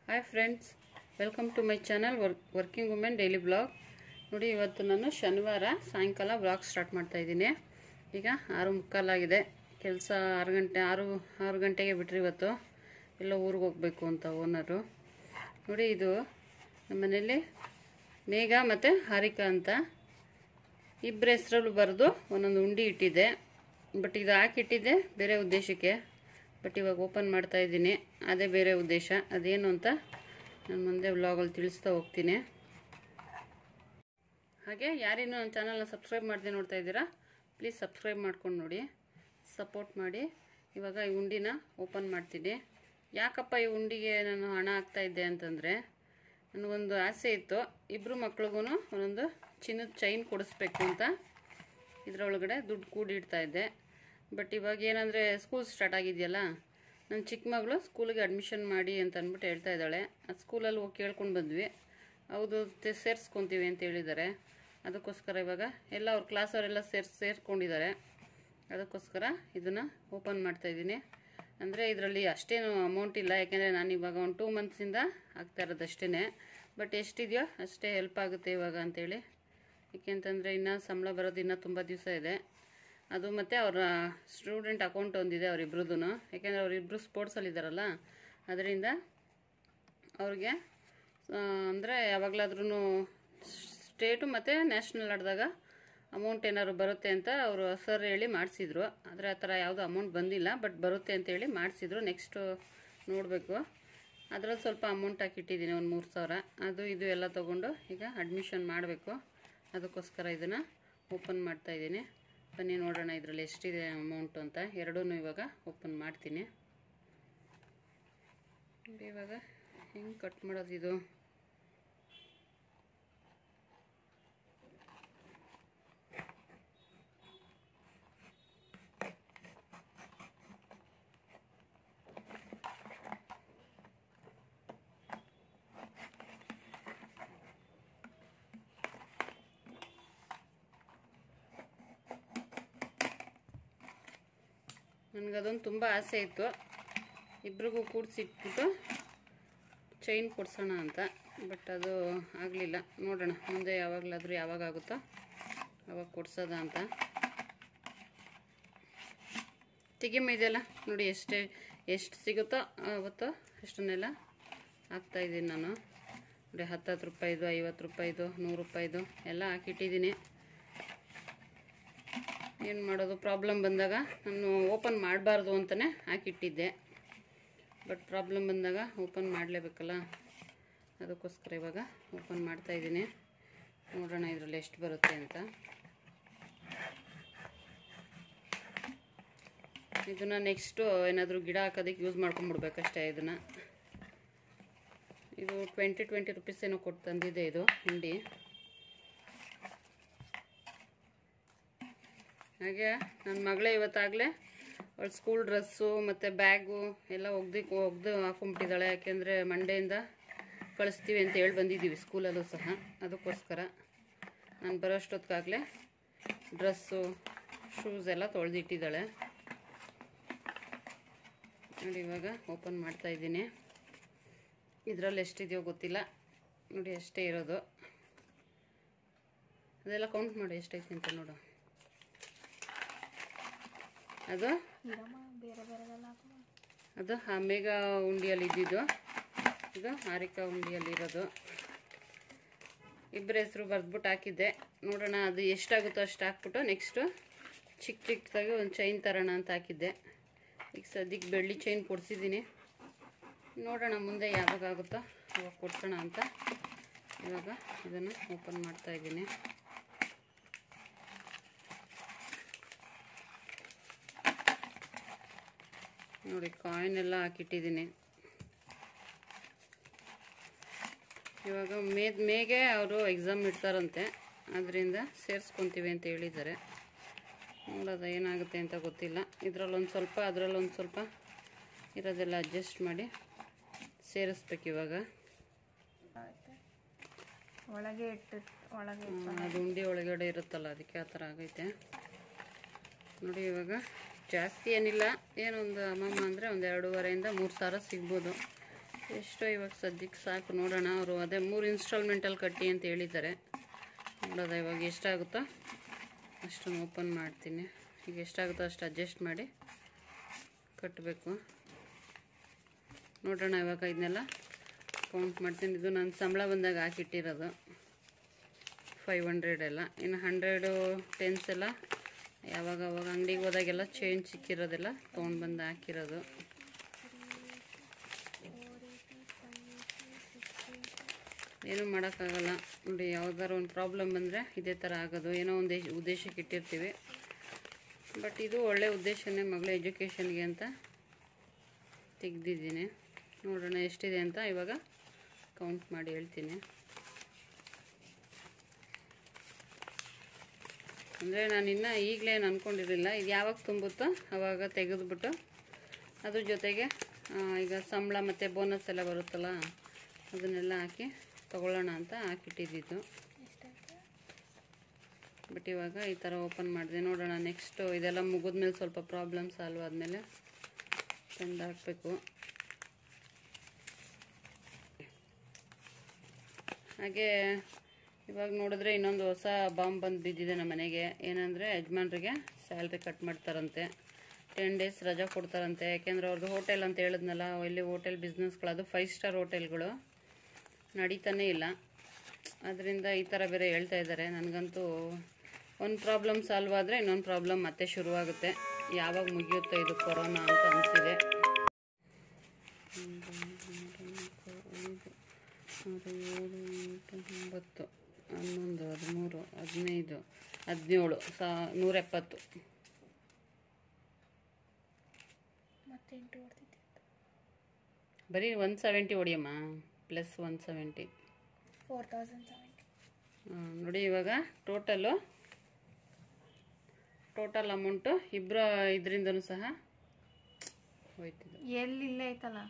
hi friends welcome to my channel work working women daily blog ನೋಡಿ ಇವತ್ತು ನಾನು ಶನಿವಾರ ಸಾಯಂಕಾಲ ಬ್ಲಾಗ್ ಸ್ಟಾರ್ಟ್ ಮಾಡ್ತಾ ಇದ್ದೀನಿ ಈಗ ಆರು ಮುಕ್ಕಾಲಾಗಿದೆ ಕೆಲಸ ಆರು ಗಂಟೆ ಆರು ಆರು ಗಂಟೆಗೆ ಬಿಟ್ರಿ ಇವತ್ತು ಎಲ್ಲ ಊರಿಗೆ ಹೋಗಬೇಕು ಅಂತ ಓನರು ನೋಡಿ ಇದು ನಮ್ಮ ಮನೇಲಿ ಮೇಘ ಮತ್ತು ಹಾರಿಕಾ ಅಂತ ಇಬ್ಬರ ಹೆಸರಲ್ಲೂ ಬರೆದು ಒಂದೊಂದು ಉಂಡಿ ಇಟ್ಟಿದ್ದೆ ಬಟ್ ಇದು ಹಾಕಿಟ್ಟಿದ್ದೆ ಬೇರೆ ಉದ್ದೇಶಕ್ಕೆ ಬಟ್ ಇವಾಗ ಓಪನ್ ಮಾಡ್ತಾ ಇದ್ದೀನಿ ಅದೇ ಬೇರೆ ಉದ್ದೇಶ ಅದೇನು ಅಂತ ನಾನು ಮುಂದೆ ವ್ಲಾಗಲ್ಲಿ ತಿಳಿಸ್ತಾ ಹೋಗ್ತೀನಿ ಹಾಗೆ ಯಾರಿನ್ನೂ ನನ್ನ ಚಾನಲ್ನ ಸಬ್ಸ್ಕ್ರೈಬ್ ಮಾಡದೆ ನೋಡ್ತಾ ಇದ್ದೀರಾ ಪ್ಲೀಸ್ ಸಬ್ಸ್ಕ್ರೈಬ್ ಮಾಡ್ಕೊಂಡು ನೋಡಿ ಸಪೋರ್ಟ್ ಮಾಡಿ ಇವಾಗ ಈ ಉಂಡಿನ ಓಪನ್ ಮಾಡ್ತೀನಿ ಯಾಕಪ್ಪ ಈ ಉಂಡಿಗೆ ನಾನು ಹಣ ಹಾಕ್ತಾ ಇದ್ದೆ ಅಂತಂದರೆ ನನಗೊಂದು ಆಸೆ ಇತ್ತು ಇಬ್ಬರು ಮಕ್ಳಿಗೂ ಒಂದೊಂದು ಚಿನ್ನದ ಚೈನ್ ಕೊಡಿಸ್ಬೇಕು ಅಂತ ಇದರೊಳಗಡೆ ದುಡ್ಡು ಕೂಡಿಡ್ತಾ ಇದ್ದೆ ಬಟ್ ಇವಾಗ ಏನಂದರೆ ಸ್ಕೂಲ್ ಸ್ಟಾರ್ಟ್ ಆಗಿದೆಯಲ್ಲ ನನ್ನ ಚಿಕ್ಕ ಮಗಳು ಸ್ಕೂಲಿಗೆ ಅಡ್ಮಿಷನ್ ಮಾಡಿ ಅಂತ ಅಂದ್ಬಿಟ್ಟು ಹೇಳ್ತಾ ಇದ್ದಾಳೆ ಆ ಸ್ಕೂಲಲ್ಲಿ ಹೋಗಿ ಕೇಳ್ಕೊಂಡು ಬಂದ್ವಿ ಹೌದು ತೆ- ಸೇರ್ಸ್ಕೊಂತೀವಿ ಅಂತ ಹೇಳಿದ್ದಾರೆ ಅದಕ್ಕೋಸ್ಕರ ಇವಾಗ ಎಲ್ಲ ಅವ್ರ ಕ್ಲಾಸವರೆಲ್ಲ ಸೇರ್ಸ್ ಸೇರ್ಕೊಂಡಿದ್ದಾರೆ ಅದಕ್ಕೋಸ್ಕರ ಇದನ್ನು ಓಪನ್ ಮಾಡ್ತಾಯಿದ್ದೀನಿ ಅಂದರೆ ಇದರಲ್ಲಿ ಅಷ್ಟೇನು ಅಮೌಂಟ್ ಇಲ್ಲ ಯಾಕೆಂದರೆ ನಾನು ಇವಾಗ ಒಂದು ಟೂ ಮಂತ್ಸಿಂದ ಆಗ್ತಾ ಇರೋದು ಅಷ್ಟೇ ಬಟ್ ಎಷ್ಟಿದೆಯೋ ಅಷ್ಟೇ ಹೆಲ್ಪ್ ಆಗುತ್ತೆ ಇವಾಗ ಅಂತೇಳಿ ಏಕೆಂತಂದರೆ ಇನ್ನೂ ಸಂಬಳ ಬರೋದು ಇನ್ನೂ ತುಂಬ ದಿವಸ ಇದೆ ಅದು ಮತ್ತು ಅವರ ಸ್ಟೂಡೆಂಟ್ ಅಕೌಂಟ್ ಒಂದಿದೆ ಅವರಿಬ್ರದ್ದು ಯಾಕೆಂದರೆ ಅವರಿಬ್ಬರು ಸ್ಪೋರ್ಟ್ಸಲ್ಲಿ ಇದ್ದಾರಲ್ಲ ಅದರಿಂದ ಅವ್ರಿಗೆ ಅಂದರೆ ಯಾವಾಗಲಾದ್ರೂ ಸ್ಟೇಟು ಮತ್ತು ನ್ಯಾಷನಲ್ ಆಡಿದಾಗ ಅಮೌಂಟ್ ಏನಾದ್ರು ಬರುತ್ತೆ ಅಂತ ಅವರು ಸರ್ ಹೇಳಿ ಮಾಡಿಸಿದ್ರು ಆದರೆ ಆ ಥರ ಯಾವುದೂ ಅಮೌಂಟ್ ಬಂದಿಲ್ಲ ಬಟ್ ಬರುತ್ತೆ ಅಂತ ಹೇಳಿ ಮಾಡಿಸಿದ್ರು ನೆಕ್ಸ್ಟು ನೋಡಬೇಕು ಅದರಲ್ಲಿ ಸ್ವಲ್ಪ ಅಮೌಂಟ್ ಹಾಕಿಟ್ಟಿದ್ದೀನಿ ಒಂದು ಮೂರು ಸಾವಿರ ಅದು ಇದು ಎಲ್ಲ ತೊಗೊಂಡು ಈಗ ಅಡ್ಮಿಷನ್ ಮಾಡಬೇಕು ಅದಕ್ಕೋಸ್ಕರ ಇದನ್ನು ಓಪನ್ ಮಾಡ್ತಾ ಇದ್ದೀನಿ ಬನ್ನಿ ನೋಡೋಣ ಇದರಲ್ಲಿ ಎಷ್ಟಿದೆ ಅಮೌಂಟು ಅಂತ ಎರಡೂ ಇವಾಗ ಓಪನ್ ಮಾಡ್ತೀನಿ ನೋಡಿ ಇವಾಗ ಹೆಂಗೆ ಕಟ್ ಮಾಡೋದು ಇದು ನನಗದೊಂದು ತುಂಬ ಆಸೆ ಇತ್ತು ಇಬ್ರಿಗೂ ಕೂಡಿಸಿಟ್ಬಿಟ್ಟು ಚೈನ್ ಕೊಡ್ಸೋಣ ಅಂತ ಬಟ್ ಅದು ಆಗಲಿಲ್ಲ ನೋಡೋಣ ಮುಂದೆ ಯಾವಾಗಲಾದರೂ ಯಾವಾಗ ಆಗುತ್ತೋ ಅವಾಗ ಕೊಡ್ಸೋದ ಅಂತ ತೆಗಿಯಮ್ಮ ಇದೆಲ್ಲ ನೋಡಿ ಎಷ್ಟೇ ಎಷ್ಟು ಸಿಗುತ್ತೋ ಅವತ್ತು ಅಷ್ಟನ್ನೆಲ್ಲ ಹಾಕ್ತಾಯಿದ್ದೀನಿ ನಾನು ನೋಡಿ ಹತ್ತತ್ತು ರೂಪಾಯಿದು ಐವತ್ತು ರೂಪಾಯಿದು ನೂರು ರೂಪಾಯಿದು ಎಲ್ಲ ಹಾಕಿಟ್ಟಿದ್ದೀನಿ ಏನು ಮಾಡೋದು ಪ್ರಾಬ್ಲಮ್ ಬಂದಾಗ ನಾನು ಓಪನ್ ಮಾಡಬಾರ್ದು ಅಂತಲೇ ಹಾಕಿಟ್ಟಿದ್ದೆ ಬಟ್ ಪ್ರಾಬ್ಲಮ್ ಬಂದಾಗ ಓಪನ್ ಮಾಡಲೇಬೇಕಲ್ಲ ಅದಕ್ಕೋಸ್ಕರ ಇವಾಗ ಓಪನ್ ಮಾಡ್ತಾ ಇದ್ದೀನಿ ನೋಡೋಣ ಇದರಲ್ಲಿ ಎಷ್ಟು ಬರುತ್ತೆ ಅಂತ ಇದನ್ನು ನೆಕ್ಸ್ಟು ಏನಾದರೂ ಗಿಡ ಹಾಕೋದಕ್ಕೆ ಯೂಸ್ ಮಾಡ್ಕೊಂಬಿಡ್ಬೇಕಷ್ಟೇ ಇದನ್ನು ಇದು ಟ್ವೆಂಟಿ ಟ್ವೆಂಟಿ ರುಪೀಸ್ ಏನೋ ಕೊಟ್ಟು ತಂದಿದೆ ಇದು ಹಿಂಡಿ ಹಾಗೆ ನನ್ನ ಮಗಳೇ ಇವತ್ತಾಗಲೇ ಅವಳ ಸ್ಕೂಲ್ ಡ್ರೆಸ್ಸು ಮತ್ತು ಬ್ಯಾಗು ಎಲ್ಲ ಒಗ್ದು ಒಗ್ದು ಹಾಕೊಂಬಿಟ್ಟಿದ್ದಾಳೆ ಯಾಕೆಂದರೆ ಮಂಡೆಯಿಂದ ಕಳಿಸ್ತೀವಿ ಅಂತ ಹೇಳಿ ಬಂದಿದ್ದೀವಿ ಸ್ಕೂಲಲ್ಲೂ ಸಹ ಅದಕ್ಕೋಸ್ಕರ ನಾನು ಬರೋಷ್ಟೊತ್ತಿಗಾಗಲೇ ಡ್ರೆಸ್ಸು ಶೂಸ್ ಎಲ್ಲ ತೊಳೆದಿಟ್ಟಿದ್ದಾಳೆ ನೋಡಿ ಇವಾಗ ಓಪನ್ ಮಾಡ್ತಾ ಇದ್ದೀನಿ ಇದರಲ್ಲಿ ಎಷ್ಟಿದೆಯೋ ಗೊತ್ತಿಲ್ಲ ನೋಡಿ ಅಷ್ಟೇ ಇರೋದು ಅದೆಲ್ಲ ಕೌಂಟ್ ಮಾಡಿ ಎಷ್ಟೈತೆ ಅಂತ ನೋಡು ಅದು ಅದು ಆ ಮೇಘ ಉಂಡಿಯಲ್ಲಿ ಇದ್ದಿದ್ದು ಇದು ಹಾರಿಕಾ ಉಂಡಿಯಲ್ಲಿ ಇರೋದು ಇಬ್ಬರ ಹೆಸರು ಬರೆದ್ಬಿಟ್ಟು ಹಾಕಿದ್ದೆ ನೋಡೋಣ ಅದು ಎಷ್ಟಾಗುತ್ತೋ ಅಷ್ಟು ಹಾಕ್ಬಿಟ್ಟು ನೆಕ್ಸ್ಟು ಚಿಕ್ಕ ಚಿಕ್ಕದಾಗಿ ಒಂದು ಚೈನ್ ತರೋಣ ಅಂತ ಹಾಕಿದ್ದೆ ಈಗ ಸದ್ಯಕ್ಕೆ ಬೆಳ್ಳಿ ಚೈನ್ ಕೊಡಿಸಿದ್ದೀನಿ ನೋಡೋಣ ಮುಂದೆ ಯಾವಾಗ ಆಗುತ್ತೋ ಅವಾಗ ಕೊಡ್ಸೋಣ ಅಂತ ಇವಾಗ ಇದನ್ನು ಓಪನ್ ಮಾಡ್ತಾ ಇದ್ದೀನಿ ನೋಡಿ ಕಾಯಿನ್ ಎಲ್ಲ ಹಾಕಿಟ್ಟಿದ್ದೀನಿ ಇವಾಗ ಮೇ ಮೇಗೆ ಅವರು ಎಕ್ಸಾಮ್ ಇಡ್ತಾರಂತೆ ಅದರಿಂದ ಸೇರಿಸ್ಕೊತೀವಿ ಅಂತ ಹೇಳಿದ್ದಾರೆ ನೋಡೋದು ಏನಾಗುತ್ತೆ ಅಂತ ಗೊತ್ತಿಲ್ಲ ಇದರಲ್ಲೊಂದು ಸ್ವಲ್ಪ ಅದರಲ್ಲೊಂದು ಸ್ವಲ್ಪ ಇರೋದೆಲ್ಲ ಅಡ್ಜಸ್ಟ್ ಮಾಡಿ ಸೇರಿಸ್ಬೇಕು ಇವಾಗ ಒಳಗೆ ಇಟ್ಟು ಒಳಗೆ ಹ್ಮ್, ಅದು ಉಂಡಿ ಒಳಗಡೆ ಇರುತ್ತಲ್ಲ ಅದಕ್ಕೆ ಆ ಥರ ಆಗೈತೆ ನೋಡಿ ಇವಾಗ ಜಾಸ್ತಿ ಏನಿಲ್ಲ ಏನೊಂದು ಅಮ್ಮಮ್ಮ ಅಂದರೆ ಒಂದು ಎರಡೂವರೆಯಿಂದ ಮೂರು ಸಾವಿರ ಸಿಗ್ಬೋದು ಎಷ್ಟೋ ಇವಾಗ ಸದ್ಯಕ್ಕೆ ಸಾಕು ನೋಡೋಣ ಅವರು ಅದೇ ಮೂರು ಇನ್ಸ್ಟಾಲ್ಮೆಂಟಲ್ಲಿ ಕಟ್ಟಿ ಅಂತ ಹೇಳಿದ್ದಾರೆ ನೋಡೋದ ಇವಾಗ ಎಷ್ಟಾಗುತ್ತೋ ಅಷ್ಟನ್ನು ಓಪನ್ ಮಾಡ್ತೀನಿ ಈಗ ಎಷ್ಟಾಗುತ್ತೋ ಅಷ್ಟು ಅಡ್ಜಸ್ಟ್ ಮಾಡಿ ಕಟ್ಟಬೇಕು ನೋಡೋಣ ಇವಾಗ ಇದನ್ನೆಲ್ಲ ಕೌಂಟ್ ಮಾಡ್ತೀನಿ ಇದು ನಾನು ಸಂಬಳ ಬಂದಾಗ ಹಾಕಿಟ್ಟಿರೋದು ಫೈವ್ ಹಂಡ್ರೆಡ್ ಎಲ್ಲ ಇನ್ನು ಹಂಡ್ರೆಡು ಟೆನ್ಸ್ ಎಲ್ಲ ಯಾವಾಗ ಅವಾಗ ಅಂಗಡಿಗೆ ಹೋದಾಗೆಲ್ಲ ಚೇಂಜ್ ಸಿಕ್ಕಿರೋದೆಲ್ಲ ತೊಗೊಂಡು ಬಂದು ಹಾಕಿರೋದು ಏನೂ ಮಾಡೋಕ್ಕಾಗಲ್ಲ ನೋಡಿ ಯಾವ್ದಾದ್ರು ಒಂದು ಪ್ರಾಬ್ಲಮ್ ಬಂದರೆ ಇದೇ ಥರ ಆಗೋದು ಏನೋ ಒಂದು ಉದ್ದೇಶಕ್ಕೆ ಇಟ್ಟಿರ್ತೀವಿ ಬಟ್ ಇದು ಒಳ್ಳೆ ಉದ್ದೇಶನೇ ಮಗಳ ಎಜುಕೇಷನ್ಗೆ ಅಂತ ತೆಗ್ದಿದ್ದೀನಿ ನೋಡೋಣ ಎಷ್ಟಿದೆ ಅಂತ ಇವಾಗ ಕೌಂಟ್ ಮಾಡಿ ಹೇಳ್ತೀನಿ ಅಂದರೆ ನಾನು ಇನ್ನೂ ಈಗಲೇ ಏನು ಅಂದ್ಕೊಂಡಿರಲಿಲ್ಲ ಇದು ಯಾವಾಗ ತುಂಬುತ್ತೋ ಆವಾಗ ತೆಗೆದುಬಿಟ್ಟು ಅದ್ರ ಜೊತೆಗೆ ಆ, ಈಗ ಸಂಬಳ ಮತ್ತು ಬೋನಸ್ ಎಲ್ಲ ಬರುತ್ತಲ್ಲ ಅದನ್ನೆಲ್ಲ ಹಾಕಿ ತಗೊಳ್ಳೋಣ ಅಂತ ಹಾಕಿಟ್ಟಿದ್ದು ಬಟ್ ಇವಾಗ ಈ ಥರ ಓಪನ್ ಮಾಡಿದೆ ನೋಡೋಣ ನೆಕ್ಸ್ಟು ಇದೆಲ್ಲ ಮುಗಿದ್ಮೇಲೆ ಸ್ವಲ್ಪ ಪ್ರಾಬ್ಲಮ್ ಸಾಲ್ವ್ ಆದಮೇಲೆ ತಂದು ಹಾಕಬೇಕು ಹಾಗೆ ಇವಾಗ ನೋಡಿದ್ರೆ ಇನ್ನೊಂದು ಹೊಸ ಬಾಂಬ್ ಬಂದು ಬಿದ್ದಿದೆ ನಮ್ಮ ಮನೆಗೆ ಏನಂದರೆ ಯಜಮಾನ್ರಿಗೆ ಸ್ಯಾಲ್ರಿ ಕಟ್ ಮಾಡ್ತಾರಂತೆ ಟೆನ್ ಡೇಸ್ ರಜಾ ಕೊಡ್ತಾರಂತೆ ಯಾಕೆಂದ್ರೆ ಅವ್ರದ್ದು ಹೋಟೆಲ್ ಅಂತ ಹೇಳಿದ್ನಲ್ಲ ಇಲ್ಲಿ ಹೋಟೆಲ್ ಬಿಸ್ನೆಸ್ಗಳು ಅದು ಫೈವ್ ಸ್ಟಾರ್ ಹೋಟೆಲ್ಗಳು ನಡೀತಾನೇ ಇಲ್ಲ ಅದರಿಂದ ಈ ಥರ ಬೇರೆ ಹೇಳ್ತಾ ಇದ್ದಾರೆ ನನಗಂತೂ ಒಂದು ಪ್ರಾಬ್ಲಮ್ ಸಾಲ್ವ್ ಆದರೆ ಇನ್ನೊಂದು ಪ್ರಾಬ್ಲಮ್ ಮತ್ತೆ ಶುರುವಾಗುತ್ತೆ ಯಾವಾಗ ಮುಗಿಯುತ್ತೋ ಇದು ಕೊರೋನಾ ಅಂತ ಅನಿಸಿದೆ ಆರು ಏಳು ಎಂಟು ಒಂಬತ್ತು ಹನ್ನೊಂದು ಹದಿಮೂರು ಹದಿನೈದು ಹದಿನೇಳು ಸಾ ನೂರ ಎಪ್ಪತ್ತು ಮತ್ತೆ ಎಂಟು ಹೊಡ್ತಿದ್ದೆ ಬರೀ ಒನ್ ಸೆವೆಂಟಿ ಹೊಡಿಯಮ್ಮ plus one seventy four thousand seventy ನೋಡಿ ಇವಾಗ ಟೋಟಲು ಟೋಟಲ್ ಅಮೌಂಟು ಇಬ್ಬರು ಇದರಿಂದನೂ ಸಹ ಹೋಯ್ತಿದ್ದು ಎಲ್ಲಿ ಇಲ್ಲೇ ಐತಲ್ಲ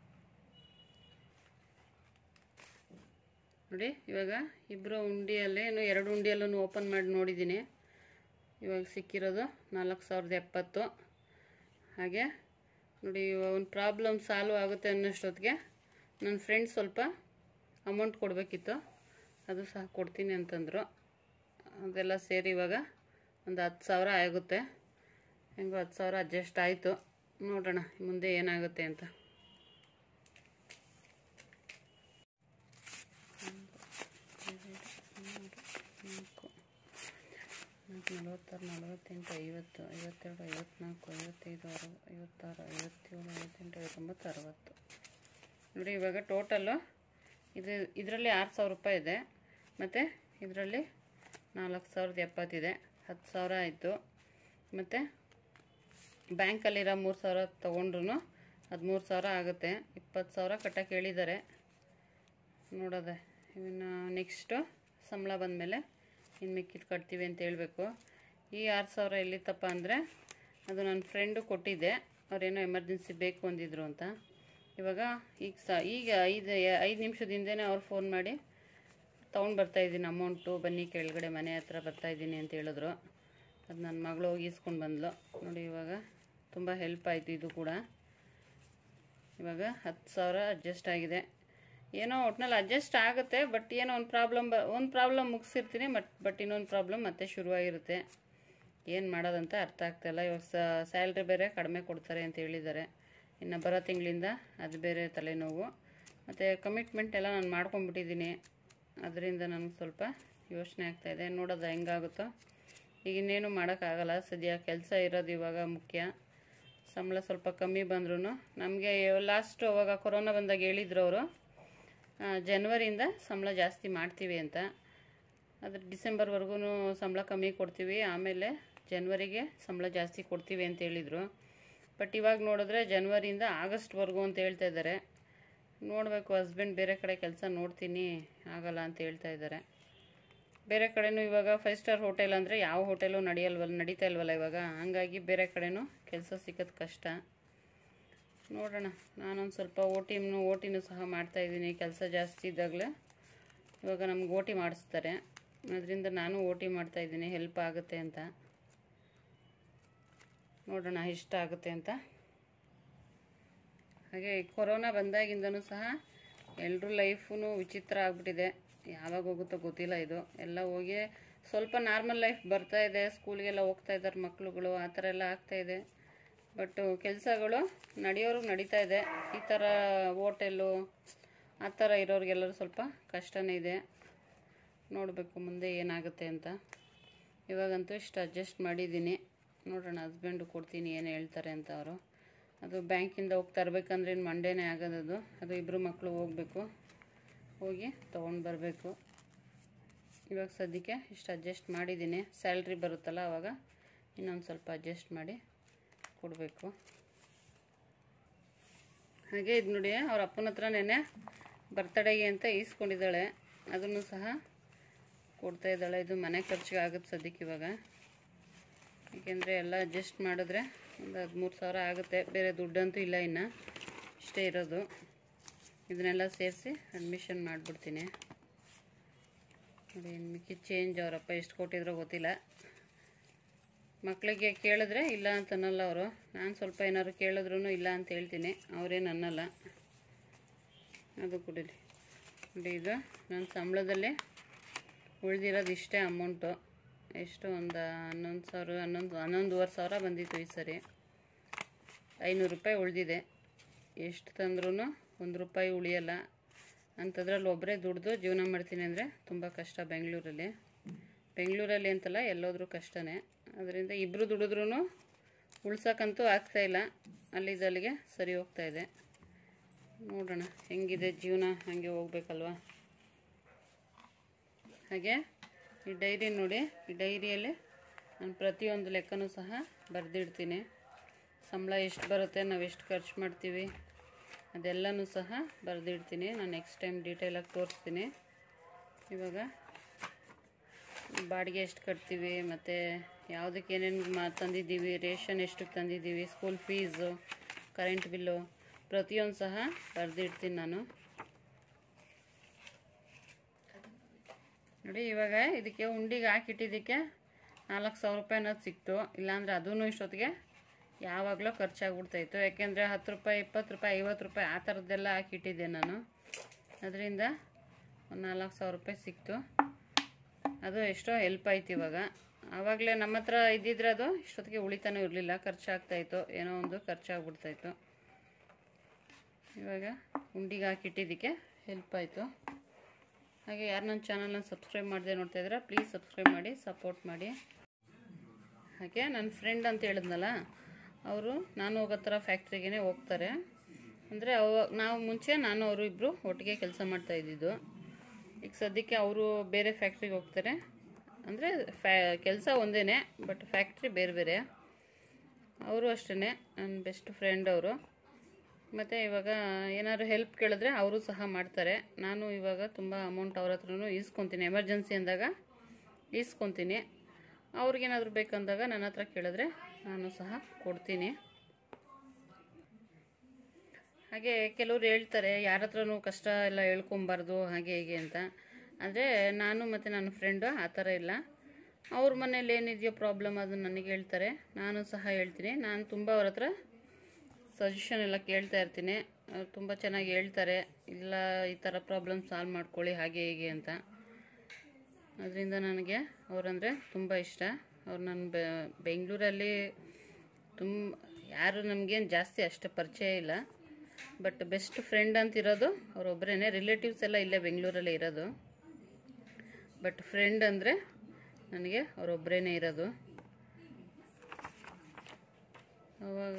ನೋಡಿ ಇವಾಗ ಇಬ್ಬರು ಉಂಡಿಯಲ್ಲಿ ಏನು ಎರಡು ಉಂಡಿಯಲ್ಲೂ ಓಪನ್ ಮಾಡಿ ನೋಡಿದ್ದೀನಿ ಇವಾಗ ಸಿಕ್ಕಿರೋದು ನಾಲ್ಕು ಸಾವಿರದ ಎಪ್ಪತ್ತು ಹಾಗೆ ನೋಡಿ ಇವಾಗ ಒಂದು ಪ್ರಾಬ್ಲಮ್ ಸಾಲ್ವ್ ಆಗುತ್ತೆ ಅನ್ನೋಷ್ಟೊತ್ತಿಗೆ ನನ್ನ ಫ್ರೆಂಡ್ ಸ್ವಲ್ಪ ಅಮೌಂಟ್ ಕೊಡಬೇಕಿತ್ತು ಅದು ಸಹ ಕೊಡ್ತೀನಿ ಅಂತಂದರು ಅದೆಲ್ಲ ಸೇರಿ ಇವಾಗ ಒಂದು ಹತ್ತು ಸಾವಿರ ಆಗುತ್ತೆ ಹೆಂಗೋ ಹತ್ತು ಸಾವಿರ ಅಡ್ಜಸ್ಟ್ ಆಯಿತು ನೋಡೋಣ ಮುಂದೆ ಏನಾಗುತ್ತೆ ಅಂತ ನಾಲ್ಕು ನಾಲ್ಕು ನಲವತ್ತಾರು ನಲವತ್ತೆಂಟು ಐವತ್ತು ಐವತ್ತೆರಡು ಐವತ್ನಾಲ್ಕು ಐವತ್ತೈದು ಅರವ ಐವತ್ತಾರು ಐವತ್ತೇಳು ಐವತ್ತೆಂಟು ಐವತ್ತೊಂಬತ್ತು ಅರವತ್ತು ನೋಡಿ ಇವಾಗ ಟೋಟಲು ಇದು ಇದರಲ್ಲಿ ಆರು ಸಾವಿರ ರೂಪಾಯಿ ಇದೆ ಮತ್ತು ಇದರಲ್ಲಿ ನಾಲ್ಕು ಸಾವಿರದ ಎಪ್ಪತ್ತಿದೆ ಹತ್ತು ಸಾವಿರ ಆಯಿತು ಮತ್ತು ಬ್ಯಾಂಕಲ್ಲಿರೋ ಮೂರು ಸಾವಿರ ತೊಗೊಂಡ್ರು ಹದಿಮೂರು ಸಾವಿರ ಆಗುತ್ತೆ ಇಪ್ಪತ್ತು ಸಾವಿರ ಕಟ್ಟಕ್ಕೆ ಹೇಳಿದ್ದಾರೆ ನೋಡೋದೆ ಇನ್ನು ನೆಕ್ಸ್ಟು ಸಂಬಳ ಬಂದಮೇಲೆ ಇನ್ನು ಮಿಕ್ಕಿದ್ದು ಕಟ್ತೀವಿ ಅಂತ ಹೇಳಬೇಕು ಈ ಆರು ಸಾವಿರ ಎಲ್ಲಿತ್ತಪ್ಪ ಅಂದರೆ ಅದು ನನ್ನ ಫ್ರೆಂಡು ಕೊಟ್ಟಿದ್ದೆ ಅವ್ರೇನೋ ಎಮರ್ಜೆನ್ಸಿ ಬೇಕು ಅಂದಿದ್ರು ಅಂತ ಇವಾಗ ಈಗ ಸ ಈಗ ಐದು ಐದು ನಿಮಿಷದಿಂದನೇ ಅವ್ರು ಫೋನ್ ಮಾಡಿ ತೊಗೊಂಡು ಬರ್ತಾಯಿದ್ದೀನಿ ಅಮೌಂಟು ಬನ್ನಿ ಕೆಳಗಡೆ ಮನೆ ಹತ್ರ ಬರ್ತಾಯಿದ್ದೀನಿ ಅಂತ ಹೇಳಿದ್ರು ಅದು ನನ್ನ ಮಗಳು ಹೋಗಿ ಇಸ್ಕೊಂಡು ಬಂದ್ಲು ನೋಡಿ ಇವಾಗ ತುಂಬ ಹೆಲ್ಪ್ ಆಯಿತು ಇದು ಕೂಡ ಇವಾಗ ಹತ್ತು ಸಾವಿರ ಅಡ್ಜಸ್ಟ್ ಆಗಿದೆ ಏನೋ ಒಟ್ನಲ್ಲಿ ಅಡ್ಜಸ್ಟ್ ಆಗುತ್ತೆ ಬಟ್ ಏನೋ ಒಂದು ಪ್ರಾಬ್ಲಮ್ ಬ ಒಂದು ಪ್ರಾಬ್ಲಮ್ ಮುಗಿಸಿರ್ತೀನಿ ಬಟ್ ಬಟ್ ಇನ್ನೊಂದು ಪ್ರಾಬ್ಲಮ್ ಮತ್ತೆ ಶುರುವಾಗಿರುತ್ತೆ ಏನು ಮಾಡೋದಂತ ಅರ್ಥ ಆಗ್ತಾಯಿಲ್ಲ ಇವಾಗ ಸ್ಯಾಲ್ರಿ ಬೇರೆ ಕಡಿಮೆ ಕೊಡ್ತಾರೆ ಅಂತ ಹೇಳಿದ್ದಾರೆ ಇನ್ನು ಬರೋ ತಿಂಗಳಿಂದ ಅದು ಬೇರೆ ತಲೆನೋವು ಮತ್ತು ಕಮಿಟ್ಮೆಂಟ್ ಎಲ್ಲ ನಾನು ಮಾಡ್ಕೊಂಬಿಟ್ಟಿದ್ದೀನಿ ಅದರಿಂದ ನನಗೆ ಸ್ವಲ್ಪ ಯೋಚನೆ ಆಗ್ತಾಯಿದೆ ನೋಡೋದು ಹೆಂಗಾಗುತ್ತೋ ಈಗ ಇನ್ನೇನು ಮಾಡೋಕ್ಕಾಗಲ್ಲ ಸದ್ಯ ಕೆಲಸ ಇರೋದು ಇವಾಗ ಮುಖ್ಯ ಸಂಬಳ ಸ್ವಲ್ಪ ಕಮ್ಮಿ ಬಂದ್ರೂ ನಮಗೆ ಲಾಸ್ಟ್ ಅವಾಗ ಕೊರೋನಾ ಬಂದಾಗ ಹೇಳಿದ್ರು ಅವರು ಜನವರಿಯಿಂದ ಸಂಬಳ ಜಾಸ್ತಿ ಮಾಡ್ತೀವಿ ಅಂತ ಅದ್ರ ಡಿಸೆಂಬರ್ವರೆಗೂ ಸಂಬಳ ಕಮ್ಮಿ ಕೊಡ್ತೀವಿ ಆಮೇಲೆ ಜನವರಿಗೆ ಸಂಬಳ ಜಾಸ್ತಿ ಕೊಡ್ತೀವಿ ಅಂತ ಹೇಳಿದರು ಬಟ್ ಇವಾಗ ನೋಡಿದ್ರೆ ಜನವರಿಯಿಂದ ಆಗಸ್ಟ್ವರೆಗೂ ಅಂತ ಹೇಳ್ತಾ ಇದ್ದಾರೆ ನೋಡಬೇಕು ಹಸ್ಬೆಂಡ್ ಬೇರೆ ಕಡೆ ಕೆಲಸ ನೋಡ್ತೀನಿ ಆಗಲ್ಲ ಅಂತ ಹೇಳ್ತಾ ಇದ್ದಾರೆ ಬೇರೆ ಕಡೆನೂ ಇವಾಗ ಫೈವ್ ಸ್ಟಾರ್ ಹೋಟೆಲ್ ಅಂದರೆ ಯಾವ ಹೋಟೆಲು ನಡೆಯಲ್ವಲ್ಲ ನಡೀತಾ ಇಲ್ವಲ್ಲ ಇವಾಗ ಹಂಗಾಗಿ ಬೇರೆ ಕಡೆನೂ ಕೆಲಸ ಸಿಗೋದು ಕಷ್ಟ ನೋಡೋಣ ನಾನೊಂದು ಸ್ವಲ್ಪ ಓ ಟಿಮ್ನು ಓ ಟಿನೂ ಸಹ ಮಾಡ್ತಾಯಿದ್ದೀನಿ ಕೆಲಸ ಜಾಸ್ತಿ ಇದ್ದಾಗಲೇ ಇವಾಗ ನಮ್ಗೆ ಓ ಟಿ ಮಾಡಿಸ್ತಾರೆ ಅದರಿಂದ ನಾನು ಓ ಟಿ ಮಾಡ್ತಾಯಿದ್ದೀನಿ ಹೆಲ್ಪ್ ಆಗುತ್ತೆ ಅಂತ ನೋಡೋಣ ಇಷ್ಟ ಆಗುತ್ತೆ ಅಂತ ಹಾಗೆ ಈ ಕೊರೋನಾ ಬಂದಾಗಿಂದನೂ ಸಹ ಎಲ್ಲರೂ ಲೈಫೂ ವಿಚಿತ್ರ ಆಗ್ಬಿಟ್ಟಿದೆ ಯಾವಾಗ ಹೋಗುತ್ತೋ ಗೊತ್ತಿಲ್ಲ ಇದು ಎಲ್ಲ ಹೋಗಿ ಸ್ವಲ್ಪ ನಾರ್ಮಲ್ ಲೈಫ್ ಬರ್ತಾ ಇದೆ ಸ್ಕೂಲ್ಗೆಲ್ಲ ಹೋಗ್ತಾ ಇದ್ದಾರೆ ಮಕ್ಳುಗಳು ಆ ಥರ ಎಲ್ಲ ಆಗ್ತಾ ಇದೆ ಬಟ್ ಕೆಲಸಗಳು ನಡೆಯೋರ್ಗೆ ನಡೀತಾ ಇದೆ ಈ ಥರ ಹೋಟೆಲ್ಲು ಆ ಥರ ಇರೋರಿಗೆಲ್ಲರೂ ಸ್ವಲ್ಪ ಕಷ್ಟನೇ ಇದೆ ನೋಡಬೇಕು ಮುಂದೆ ಏನಾಗುತ್ತೆ ಅಂತ ಇವಾಗಂತೂ ಇಷ್ಟು ಅಡ್ಜಸ್ಟ್ ಮಾಡಿದ್ದೀನಿ ನೋಡೋಣ ಹಸ್ಬೆಂಡು ಕೊಡ್ತೀನಿ ಏನು ಹೇಳ್ತಾರೆ ಅಂತ ಅವರು ಅದು ಬ್ಯಾಂಕಿಂದ ಹೋಗಿ ತರಬೇಕಂದ್ರೆ ಇನ್ನು ಮಂಡೇನೇ ಆಗೋದದು ಅದು ಇಬ್ಬರು ಮಕ್ಕಳು ಹೋಗಬೇಕು ಹೋಗಿ ತೊಗೊಂಡು ಬರಬೇಕು ಇವಾಗ ಸದ್ಯಕ್ಕೆ ಇಷ್ಟು ಅಡ್ಜಸ್ಟ್ ಮಾಡಿದ್ದೀನಿ ಸ್ಯಾಲ್ರಿ ಬರುತ್ತಲ್ಲ ಆವಾಗ ಇನ್ನೊಂದು ಸ್ವಲ್ಪ ಅಡ್ಜಸ್ಟ್ ಮಾಡಿ ಕೊಡಬೇಕು ಹಾಗೆ ಇದು ನೋಡಿ ಅವ್ರ ಅಪ್ಪನ ಹತ್ರ ನೆನೆ ಬರ್ತಡೇಗೆ ಅಂತ ಈಸ್ಕೊಂಡಿದ್ದಾಳೆ ಅದನ್ನು ಸಹ ಕೊಡ್ತಾ ಇದ್ದಾಳೆ ಇದು ಮನೆ ಖರ್ಚಿಗೆ ಆಗುತ್ತೆ ಸದ್ಯಕ್ಕೆ ಇವಾಗ ಏಕೆಂದರೆ ಎಲ್ಲ ಅಡ್ಜಸ್ಟ್ ಮಾಡಿದ್ರೆ ಒಂದು ಹದಿಮೂರು ಸಾವಿರ ಆಗುತ್ತೆ ಬೇರೆ ದುಡ್ಡಂತೂ ಇಲ್ಲ ಇನ್ನು ಇಷ್ಟೇ ಇರೋದು ಇದನ್ನೆಲ್ಲ ಸೇರಿಸಿ ಅಡ್ಮಿಷನ್ ಮಾಡಿಬಿಡ್ತೀನಿ ನೋಡಿ ಮಿಕ್ಕಿ ಚೇಂಜ್ ಅವರಪ್ಪ ಎಷ್ಟು ಕೊಟ್ಟಿದ್ರೋ ಗೊತ್ತಿಲ್ಲ ಮಕ್ಕಳಿಗೆ ಕೇಳಿದ್ರೆ ಇಲ್ಲ ಅಂತ ಅನ್ನಲ್ಲ ಅವರು ನಾನು ಸ್ವಲ್ಪ ಏನಾದ್ರು ಕೇಳಿದ್ರು ಇಲ್ಲ ಅಂತ ಹೇಳ್ತೀನಿ ಅವರೇನು ಅನ್ನಲ್ಲ ಅದು ಕುಡೀಲಿ ನೋಡಿ ಇದು ನನ್ನ ಸಂಬಳದಲ್ಲಿ ಉಳಿದಿರೋದು ಇಷ್ಟೇ ಅಮೌಂಟು ಎಷ್ಟು ಒಂದು ಹನ್ನೊಂದು ಸಾವಿರ ಹನ್ನೊಂದು ಹನ್ನೊಂದುವರೆ ಸಾವಿರ ಬಂದಿತ್ತು ಈ ಸರಿ ಐನೂರು ರೂಪಾಯಿ ಉಳಿದಿದೆ ಎಷ್ಟು ತಂದ್ರೂ ಒಂದು ರೂಪಾಯಿ ಉಳಿಯಲ್ಲ ಅಂಥದ್ರಲ್ಲಿ ಒಬ್ಬರೇ ದುಡ್ದು ಜೀವನ ಮಾಡ್ತೀನಿ ಅಂದರೆ ತುಂಬ ಕಷ್ಟ ಬೆಂಗಳೂರಲ್ಲಿ ಬೆಂಗಳೂರಲ್ಲಿ ಅಂತಲ್ಲ ಎಲ್ಲೋದ್ರೂ ಕಷ್ಟನೇ ಅದರಿಂದ ಇಬ್ಬರು ದುಡಿದ್ರೂ ಉಳ್ಸೋಕ್ಕಂತೂ ಆಗ್ತಾಯಿಲ್ಲ ಅಲ್ಲಿದ್ದಲ್ಲಿಗೆ ಸರಿ ಹೋಗ್ತಾ ಇದೆ ನೋಡೋಣ ಹೆಂಗಿದೆ ಜೀವನ ಹಾಗೆ ಹೋಗ್ಬೇಕಲ್ವಾ ಹಾಗೆ ಈ ಡೈರಿ ನೋಡಿ ಈ ಡೈರಿಯಲ್ಲಿ ನಾನು ಪ್ರತಿಯೊಂದು ಲೆಕ್ಕನೂ ಸಹ ಬರೆದಿಡ್ತೀನಿ ಸಂಬಳ ಎಷ್ಟು ಬರುತ್ತೆ ನಾವು ಎಷ್ಟು ಖರ್ಚು ಮಾಡ್ತೀವಿ ಅದೆಲ್ಲನೂ ಸಹ ಬರೆದಿಡ್ತೀನಿ ನಾನು ನೆಕ್ಸ್ಟ್ ಟೈಮ್ ಡೀಟೇಲಾಗಿ ತೋರಿಸ್ತೀನಿ ಇವಾಗ ಬಾಡಿಗೆ ಎಷ್ಟು ಕಟ್ತೀವಿ ಮತ್ತು ಯಾವುದಕ್ಕೆ ಏನೇನು ಮಾ ತಂದಿದ್ದೀವಿ ರೇಷನ್ ಎಷ್ಟಕ್ಕೆ ತಂದಿದ್ದೀವಿ ಸ್ಕೂಲ್ ಫೀಸು ಕರೆಂಟ್ ಬಿಲ್ಲು ಪ್ರತಿಯೊಂದು ಸಹ ಬರೆದಿಡ್ತೀನಿ ನಾನು ನೋಡಿ ಇವಾಗ ಇದಕ್ಕೆ ಉಂಡಿಗೆ ಹಾಕಿಟ್ಟಿದ್ದಕ್ಕೆ ನಾಲ್ಕು ಸಾವಿರ ರೂಪಾಯಿ ಅನ್ನೋದು ಸಿಕ್ತು ಇಲ್ಲಾಂದರೆ ಅದೂ ಇಷ್ಟೊತ್ತಿಗೆ ಯಾವಾಗಲೂ ಖರ್ಚಾಗ್ಬಿಡ್ತಾಯಿತ್ತು ಯಾಕೆಂದರೆ ಹತ್ತು ರೂಪಾಯಿ ಇಪ್ಪತ್ತು ರೂಪಾಯಿ ಐವತ್ತು ರೂಪಾಯಿ ಆ ಥರದ್ದೆಲ್ಲ ಹಾಕಿಟ್ಟಿದ್ದೆ ನಾನು ಅದರಿಂದ ಒಂದು ನಾಲ್ಕು ಸಾವಿರ ರೂಪಾಯಿ ಸಿಕ್ತು ಅದು ಎಷ್ಟೋ ಹೆಲ್ಪ್ ಆಯ್ತು ಇವಾಗ ಆವಾಗಲೇ ನಮ್ಮ ಹತ್ರ ಇದ್ದಿದ್ರೆ ಅದು ಇಷ್ಟೊತ್ತಿಗೆ ಉಳಿತಾನೂ ಇರಲಿಲ್ಲ ಖರ್ಚಾಗ್ತಾಯಿತ್ತು ಏನೋ ಒಂದು ಖರ್ಚಾಗ್ಬಿಡ್ತಾಯಿತ್ತು ಇವಾಗ ಉಂಡಿಗೆ ಹಾಕಿಟ್ಟಿದ್ದಕ್ಕೆ ಹೆಲ್ಪ್ ಆಯಿತು ಹಾಗೆ ಯಾರು ನನ್ನ ಚಾನಲ್ನ ಸಬ್ಸ್ಕ್ರೈಬ್ ಮಾಡದೆ ನೋಡ್ತಾ ಇದ್ದೀರಾ ಪ್ಲೀಸ್ ಸಬ್ಸ್ಕ್ರೈಬ್ ಮಾಡಿ ಸಪೋರ್ಟ್ ಮಾಡಿ ಹಾಗೆ ನನ್ನ ಫ್ರೆಂಡ್ ಅಂತ ಹೇಳಿದ್ನಲ್ಲ ಅವರು ನಾನು ಹೋಗೋ ಥರ ಫ್ಯಾಕ್ಟ್ರಿಗೇ ಹೋಗ್ತಾರೆ ಅಂದರೆ ಅವ ನಾವು ಮುಂಚೆ ನಾನು ಅವರು ಇಬ್ಬರು ಒಟ್ಟಿಗೆ ಕೆಲಸ ಮಾಡ್ತಾ ಇದ್ದಿದ್ದು ಈಗ ಸದ್ಯಕ್ಕೆ ಅವರು ಬೇರೆ ಫ್ಯಾಕ್ಟ್ರಿಗೆ ಹೋಗ್ತಾರೆ ಅಂದರೆ ಫ್ಯಾ ಕೆಲಸ ಒಂದೇ ಬಟ್ ಫ್ಯಾಕ್ಟ್ರಿ ಬೇರೆ ಬೇರೆ ಅವರು ಅಷ್ಟೇ ನನ್ನ ಬೆಸ್ಟ್ ಫ್ರೆಂಡ್ ಅವರು ಮತ್ತು ಇವಾಗ ಏನಾದ್ರು ಹೆಲ್ಪ್ ಕೇಳಿದ್ರೆ ಅವರು ಸಹ ಮಾಡ್ತಾರೆ ನಾನು ಇವಾಗ ತುಂಬ ಅಮೌಂಟ್ ಅವ್ರ ಹತ್ರನೂ ಈಸ್ಕೊತೀನಿ ಎಮರ್ಜೆನ್ಸಿ ಅಂದಾಗ ಈಸ್ಕೊತೀನಿ ಅವ್ರಿಗೇನಾದರೂ ಬೇಕಂದಾಗ ನನ್ನ ಹತ್ರ ಕೇಳಿದ್ರೆ ನಾನು ಸಹ ಕೊಡ್ತೀನಿ ಹಾಗೆ ಕೆಲವ್ರು ಹೇಳ್ತಾರೆ ಯಾರ ಹತ್ರನೂ ಕಷ್ಟ ಎಲ್ಲ ಹೇಳ್ಕೊಬಾರ್ದು ಹಾಗೆ ಹೀಗೆ ಅಂತ ಆದರೆ ನಾನು ಮತ್ತು ನನ್ನ ಫ್ರೆಂಡು ಆ ಥರ ಇಲ್ಲ ಅವ್ರ ಮನೇಲಿ ಏನಿದೆಯೋ ಪ್ರಾಬ್ಲಮ್ ಅದನ್ನು ನನಗೆ ಹೇಳ್ತಾರೆ ನಾನು ಸಹ ಹೇಳ್ತೀನಿ ನಾನು ತುಂಬ ಅವ್ರ ಹತ್ರ ಸಜೆಷನ್ ಎಲ್ಲ ಕೇಳ್ತಾ ಇರ್ತೀನಿ ಅವ್ರು ತುಂಬ ಚೆನ್ನಾಗಿ ಹೇಳ್ತಾರೆ ಇಲ್ಲ ಈ ಥರ ಪ್ರಾಬ್ಲಮ್ ಸಾಲ್ವ್ ಮಾಡ್ಕೊಳ್ಳಿ ಹಾಗೆ ಹೀಗೆ ಅಂತ ಅದರಿಂದ ನನಗೆ ಅವರಂದರೆ ತುಂಬ ಇಷ್ಟ ಅವ್ರು ನನ್ನ ಬೆಂಗಳೂರಲ್ಲಿ ತುಂಬ ಯಾರು ನಮಗೇನು ಜಾಸ್ತಿ ಅಷ್ಟು ಪರಿಚಯ ಇಲ್ಲ ಬಟ್ ಬೆಸ್ಟ್ ಫ್ರೆಂಡ್ ಅಂತ ಇರೋದು ಅವರೊಬ್ಬರೇ ರಿಲೇಟಿವ್ಸ್ ಎಲ್ಲ ಇಲ್ಲೇ ಬೆಂಗಳೂರಲ್ಲೇ ಇರೋದು ಬಟ್ ಫ್ರೆಂಡ್ ಅಂದರೆ ನನಗೆ ಅವರೊಬ್ಬರೇ ಇರೋದು ಅವಾಗ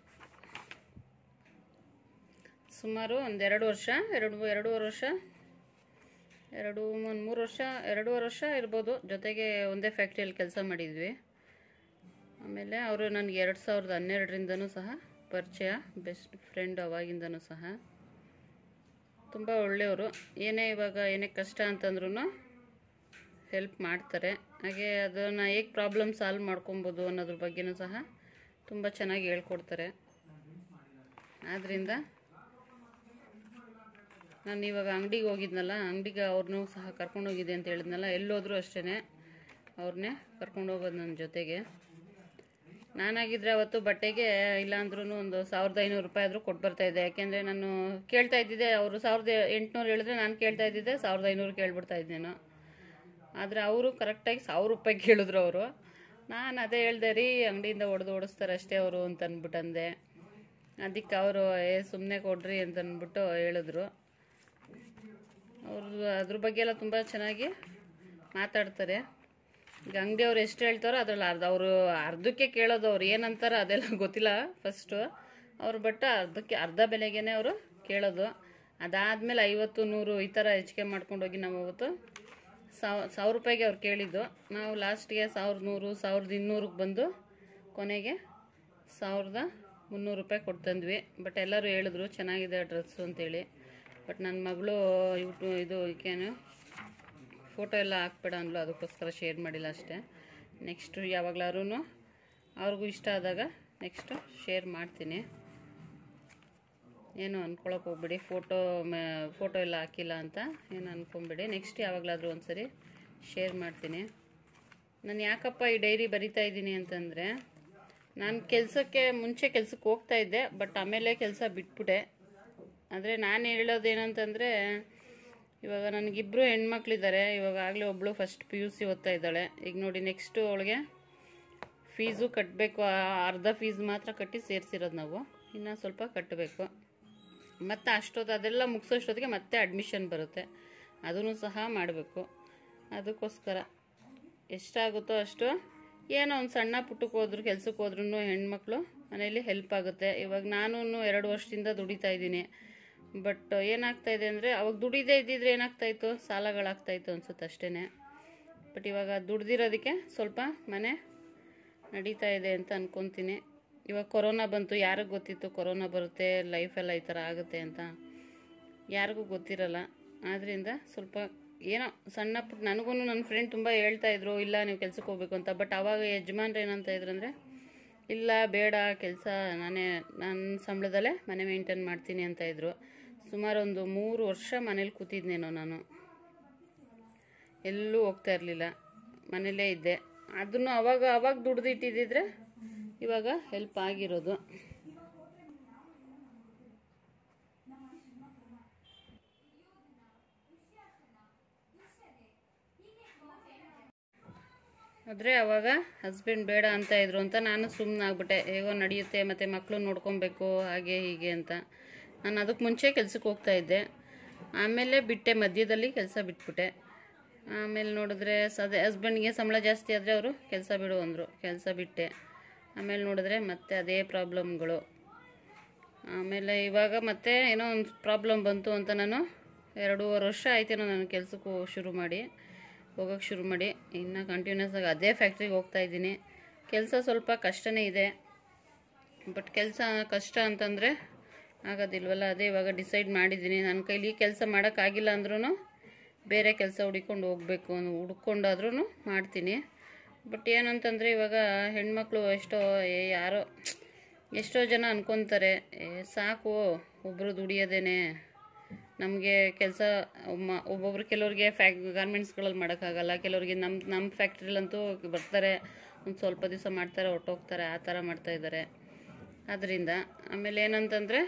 ಸುಮಾರು ಒಂದೆರಡು ವರ್ಷ ಎರಡು ಎರಡೂವರೆ ವರ್ಷ ಎರಡು ಒಂದು ಮೂರು ವರ್ಷ ಎರಡೂವರೆ ವರ್ಷ ಇರ್ಬೋದು ಜೊತೆಗೆ ಒಂದೇ ಫ್ಯಾಕ್ಟ್ರಿಯಲ್ಲಿ ಕೆಲಸ ಮಾಡಿದ್ವಿ ಆಮೇಲೆ ಅವರು ನನಗೆ ಎರಡು ಸಾವಿರದ ಹನ್ನೆರಡರಿಂದನೂ ಸಹ ಪರಿಚಯ ಬೆಸ್ಟ್ ಫ್ರೆಂಡ್ ಅವಾಗಿಂದನೂ ಸಹ ತುಂಬ ಒಳ್ಳೆಯವರು ಏನೇ ಇವಾಗ ಏನೇ ಕಷ್ಟ ಅಂತಂದ್ರೂ ಹೆಲ್ಪ್ ಮಾಡ್ತಾರೆ ಹಾಗೆ ಅದನ್ನು ಹೇಗೆ ಪ್ರಾಬ್ಲಮ್ ಸಾಲ್ವ್ ಮಾಡ್ಕೊಬೋದು ಅನ್ನೋದ್ರ ಬಗ್ಗೆನೂ ಸಹ ತುಂಬ ಚೆನ್ನಾಗಿ ಹೇಳ್ಕೊಡ್ತಾರೆ ಆದ್ದರಿಂದ ನಾನು ಇವಾಗ ಅಂಗಡಿಗೆ ಹೋಗಿದ್ನಲ್ಲ ಅಂಗಡಿಗೆ ಅವ್ರನ್ನೂ ಸಹ ಕರ್ಕೊಂಡು ಹೋಗಿದ್ದೆ ಅಂತ ಹೇಳಿದ್ನಲ್ಲ ಎಲ್ಲೋದ್ರೂ ಅಷ್ಟೇ ಅವ್ರನ್ನೇ ಕರ್ಕೊಂಡು ಹೋಗೋದು ನನ್ನ ಜೊತೆಗೆ ನಾನಾಗಿದ್ರೆ ಅವತ್ತು ಬಟ್ಟೆಗೆ ಇಲ್ಲಾಂದ್ರೂ ಒಂದು ಸಾವಿರದ ಐನೂರು ರೂಪಾಯಿ ಆದರೂ ಕೊಟ್ಟು ಬರ್ತಾ ಇದ್ದೆ ಯಾಕೆಂದರೆ ನಾನು ಕೇಳ್ತಾ ಇದ್ದಿದ್ದೆ ಅವರು ಸಾವಿರದ ಎಂಟುನೂರು ಹೇಳಿದ್ರೆ ನಾನು ಕೇಳ್ತಾ ಇದ್ದಿದ್ದೆ ಸಾವಿರದ ಐನೂರು ಕೇಳ್ಬಿಡ್ತಾ ಇದ್ದೇನೋ ಆದರೆ ಅವರು ಕರೆಕ್ಟಾಗಿ ಸಾವಿರ ರೂಪಾಯಿ ಕೇಳಿದ್ರು ಅವರು ನಾನು ಅದೇ ಹೇಳ್ದೆ ರೀ ಅಂಗಡಿಯಿಂದ ಹೊಡೆದು ಓಡಿಸ್ತಾರೆ ಅಷ್ಟೇ ಅವರು ಅಂತ ಅಂದ್ಬಿಟ್ಟಂದೆ ಅದಕ್ಕೆ ಅವರು ಏ ಸುಮ್ಮನೆ ಕೊಡ್ರಿ ಅಂತ ಅಂದ್ಬಿಟ್ಟು ಹೇಳಿದ್ರು ಅವರು ಅದ್ರ ಬಗ್ಗೆ ಎಲ್ಲ ತುಂಬ ಚೆನ್ನಾಗಿ ಮಾತಾಡ್ತಾರೆ ಈಗ ಅಂಗಡಿಯವ್ರು ಎಷ್ಟು ಹೇಳ್ತಾರೋ ಅದ್ರಲ್ಲಿ ಅರ್ಧ ಅವರು ಅರ್ಧಕ್ಕೆ ಕೇಳೋದು ಅವ್ರು ಏನಂತಾರೋ ಅದೆಲ್ಲ ಗೊತ್ತಿಲ್ಲ ಫಸ್ಟು ಅವ್ರು ಬಟ್ ಅರ್ಧಕ್ಕೆ ಅರ್ಧ ಬೆಲೆಗೇನೆ ಅವರು ಕೇಳೋದು ಅದಾದಮೇಲೆ ಐವತ್ತು ನೂರು ಈ ಥರ ಹೆಚ್ಚಿಗೆ ಮಾಡ್ಕೊಂಡೋಗಿ ನಾವು ಅವತ್ತು ಸಾವ್ ಸಾವಿರ ರೂಪಾಯಿಗೆ ಅವ್ರು ಕೇಳಿದ್ದು ನಾವು ಲಾಸ್ಟ್ಗೆ ಸಾವಿರದ ನೂರು ಸಾವಿರದ ಇನ್ನೂರಿಗೆ ಬಂದು ಕೊನೆಗೆ ಸಾವಿರದ ಮುನ್ನೂರು ರೂಪಾಯಿ ಕೊಡ್ತಂದ್ವಿ ಬಟ್ ಎಲ್ಲರೂ ಹೇಳಿದ್ರು ಚೆನ್ನಾಗಿದೆ ಡ್ರೆಸ್ಸು ಅಂತೇಳಿ ಬಟ್ ನನ್ನ ಮಗಳು ಯೂಟ್ಯೂ ಇದು ಈಕೇನು ಫೋಟೋ ಎಲ್ಲ ಹಾಕ್ಬೇಡ ಅಂದ್ಲು ಅದಕ್ಕೋಸ್ಕರ ಶೇರ್ ಮಾಡಿಲ್ಲ ಅಷ್ಟೇ ನೆಕ್ಸ್ಟು ಯಾವಾಗ್ಲಾದ್ರೂ ಅವ್ರಿಗೂ ಇಷ್ಟ ಆದಾಗ ನೆಕ್ಸ್ಟು ಶೇರ್ ಮಾಡ್ತೀನಿ ಏನು ಅನ್ಕೊಳಕ್ಕೆ ಹೋಗ್ಬೇಡಿ ಫೋಟೋ ಫೋಟೋ ಎಲ್ಲ ಹಾಕಿಲ್ಲ ಅಂತ ಏನು ಅನ್ಕೊಂಬೇಡಿ ನೆಕ್ಸ್ಟ್ ಯಾವಾಗಲಾದರೂ ಒಂದ್ಸರಿ ಶೇರ್ ಮಾಡ್ತೀನಿ ನಾನು ಯಾಕಪ್ಪ ಈ ಡೈರಿ ಬರಿತಾ ಇದ್ದೀನಿ ಅಂತಂದರೆ ನಾನು ಕೆಲಸಕ್ಕೆ ಮುಂಚೆ ಕೆಲಸಕ್ಕೆ ಹೋಗ್ತಾ ಇದ್ದೆ ಬಟ್ ಆಮೇಲೆ ಕೆಲಸ ಬಿಟ್ಬಿಟ್ಟೆ ಆದರೆ ನಾನು ಹೇಳೋದೇನಂತಂದರೆ ಇವಾಗ ನನಗಿಬ್ಬರು ಹೆಣ್ಮಕ್ಳಿದ್ದಾರೆ ಇವಾಗ ಆಗಲೇ ಒಬ್ಬಳು ಫಸ್ಟ್ ಪಿ ಯು ಸಿ ಓದ್ತಾ ಇದ್ದಾಳೆ ಈಗ ನೋಡಿ ನೆಕ್ಸ್ಟು ಅವಳಿಗೆ ಫೀಸು ಕಟ್ಟಬೇಕು ಅರ್ಧ ಫೀಸ್ ಮಾತ್ರ ಕಟ್ಟಿ ಸೇರಿಸಿರೋದು ನಾವು ಇನ್ನು ಸ್ವಲ್ಪ ಕಟ್ಟಬೇಕು ಮತ್ತು ಅಷ್ಟೊತ್ತು ಅದೆಲ್ಲ ಮುಗಿಸೋಷ್ಟೊತ್ತಿಗೆ ಮತ್ತೆ ಅಡ್ಮಿಷನ್ ಬರುತ್ತೆ ಅದನ್ನು ಸಹ ಮಾಡಬೇಕು ಅದಕ್ಕೋಸ್ಕರ ಎಷ್ಟಾಗುತ್ತೋ ಅಷ್ಟು ಏನೋ ಒಂದು ಸಣ್ಣ ಪುಟ್ಟಕ್ಕೆ ಹೋದ್ರು ಕೆಲ್ಸಕ್ಕೆ ಹೋದ್ರೂ ಹೆಣ್ಮಕ್ಳು ಮನೇಲಿ ಹೆಲ್ಪ್ ಆಗುತ್ತೆ ಇವಾಗ ನಾನು ಎರಡು ವರ್ಷದಿಂದ ದುಡಿತಾ ಇದ್ದೀನಿ ಬಟ್ ಏನಾಗ್ತಾ ಇದೆ ಅಂದರೆ ಅವಾಗ ದುಡಿದೇ ಇದ್ದಿದ್ರೆ ಏನಾಗ್ತಾಯಿತ್ತು ಸಾಲಗಳಾಗ್ತಾಯಿತ್ತು ಅನ್ಸುತ್ತೆ ಅಷ್ಟೇ ಬಟ್ ಇವಾಗ ದುಡ್ದಿರೋದಕ್ಕೆ ಸ್ವಲ್ಪ ಮನೆ ನಡೀತಾ ಇದೆ ಅಂತ ಅನ್ಕೊತೀನಿ ಇವಾಗ ಕೊರೋನಾ ಬಂತು ಯಾರಿಗೆ ಗೊತ್ತಿತ್ತು ಕೊರೋನಾ ಬರುತ್ತೆ ಲೈಫೆಲ್ಲ ಈ ಥರ ಆಗುತ್ತೆ ಅಂತ ಯಾರಿಗೂ ಗೊತ್ತಿರಲ್ಲ ಆದ್ದರಿಂದ ಸ್ವಲ್ಪ ಏನೋ ಸಣ್ಣ ಪುಟ್ಟ ನನಗೂ ನನ್ನ ಫ್ರೆಂಡ್ ತುಂಬ ಹೇಳ್ತಾ ಇದ್ರು ಇಲ್ಲ ನೀವು ಕೆಲ್ಸಕ್ಕೆ ಹೋಗ್ಬೇಕು ಅಂತ ಬಟ್ ಅವಾಗ ಯಜಮಾನ್ರು ಏನಂತ ಇದ್ರಂದರೆ ಇಲ್ಲ ಬೇಡ ಕೆಲಸ ನಾನೇ ನನ್ನ ಸಂಬಳದಲ್ಲೇ ಮನೆ ಮೇಂಟೈನ್ ಮಾಡ್ತೀನಿ ಅಂತ ಇದ್ರು ಸುಮಾರು ಒಂದು ಮೂರು ವರ್ಷ ಮನೇಲಿ ಕೂತಿದ್ನೇನೋ ನಾನು ಎಲ್ಲೂ ಹೋಗ್ತಾ ಇರಲಿಲ್ಲ ಮನೇಲೇ ಇದ್ದೆ ಅದನ್ನು ಅವಾಗ ಅವಾಗ ದುಡ್ದು ಇಟ್ಟಿದ್ದಿದ್ರೆ ಇವಾಗ ಹೆಲ್ಪ್ ಆಗಿರೋದು ಆದರೆ ಅವಾಗ ಹಸ್ಬೆಂಡ್ ಬೇಡ ಅಂತ ಇದ್ರು ಅಂತ ನಾನು ಸುಮ್ಮನೆ ಆಗ್ಬಿಟ್ಟೆ ಹೇಗೋ ನಡೆಯುತ್ತೆ ಮತ್ತು ಮಕ್ಕಳು ನೋಡ್ಕೊಬೇಕು ಹಾಗೆ ಹೀಗೆ ಅಂತ ನಾನು ಅದಕ್ಕೆ ಮುಂಚೆ ಕೆಲ್ಸಕ್ಕೆ ಹೋಗ್ತಾ ಇದ್ದೆ ಆಮೇಲೆ ಬಿಟ್ಟೆ ಮಧ್ಯದಲ್ಲಿ ಕೆಲಸ ಬಿಟ್ಬಿಟ್ಟೆ ಆಮೇಲೆ ನೋಡಿದ್ರೆ ಸದೇ ಹಸ್ಬೆಂಡ್ಗೆ ಸಂಬಳ ಜಾಸ್ತಿ ಆದರೆ ಅವರು ಕೆಲಸ ಬಿಡು ಅಂದರು ಕೆಲಸ ಬಿಟ್ಟೆ ಆಮೇಲೆ ನೋಡಿದ್ರೆ ಮತ್ತೆ ಅದೇ ಪ್ರಾಬ್ಲಮ್ಗಳು ಆಮೇಲೆ ಇವಾಗ ಮತ್ತೆ ಏನೋ ಒಂದು ಪ್ರಾಬ್ಲಮ್ ಬಂತು ಅಂತ ನಾನು ಎರಡೂವರೆ ವರ್ಷ ಆಯ್ತೇನೋ ನಾನು ಕೆಲಸಕ್ಕೂ ಶುರು ಮಾಡಿ ಹೋಗೋಕ್ಕೆ ಶುರು ಮಾಡಿ ಇನ್ನು ಕಂಟಿನ್ಯೂಸ್ ಆಗಿ ಅದೇ ಫ್ಯಾಕ್ಟ್ರಿಗೆ ಹೋಗ್ತಾ ಇದ್ದೀನಿ ಕೆಲಸ ಸ್ವಲ್ಪ ಕಷ್ಟನೇ ಇದೆ ಬಟ್ ಕೆಲಸ ಕಷ್ಟ ಅಂತಂದರೆ ಆಗೋದಿಲ್ವಲ್ಲ ಅದೇ ಇವಾಗ ಡಿಸೈಡ್ ಮಾಡಿದ್ದೀನಿ ನನ್ನ ಕೈಲಿ ಕೆಲಸ ಮಾಡೋಕ್ಕಾಗಿಲ್ಲ ಅಂದ್ರೂ ಬೇರೆ ಕೆಲಸ ಹುಡ್ಕೊಂಡು ಹೋಗಬೇಕು ಹುಡ್ಕೊಂಡಾದ್ರೂ ಮಾಡ್ತೀನಿ ಬಟ್ ಏನಂತಂದರೆ ಇವಾಗ ಹೆಣ್ಮಕ್ಳು ಎಷ್ಟೋ ಏ ಯಾರೋ ಎಷ್ಟೋ ಜನ ಅನ್ಕೊತಾರೆ ಏ ಸಾಕು ಒಬ್ಬರು ದುಡಿಯೋದೇನೆ ನಮಗೆ ಕೆಲಸ ಒಬ್ಬೊಬ್ರು ಕೆಲವ್ರಿಗೆ ಫ್ಯಾಕ್ ಗಾರ್ಮೆಂಟ್ಸ್ಗಳಲ್ಲಿ ಮಾಡೋಕ್ಕಾಗಲ್ಲ ಕೆಲವ್ರಿಗೆ ನಮ್ಮ ನಮ್ಮ ಫ್ಯಾಕ್ಟ್ರಿಲಂತೂ ಬರ್ತಾರೆ ಒಂದು ಸ್ವಲ್ಪ ದಿವಸ ಮಾಡ್ತಾರೆ ಹೊರ್ಟೋಗ್ತಾರೆ ಆ ಥರ ಮಾಡ್ತಾಯಿದ್ದಾರೆ ಅದರಿಂದ ಆಮೇಲೆ ಏನಂತಂದರೆ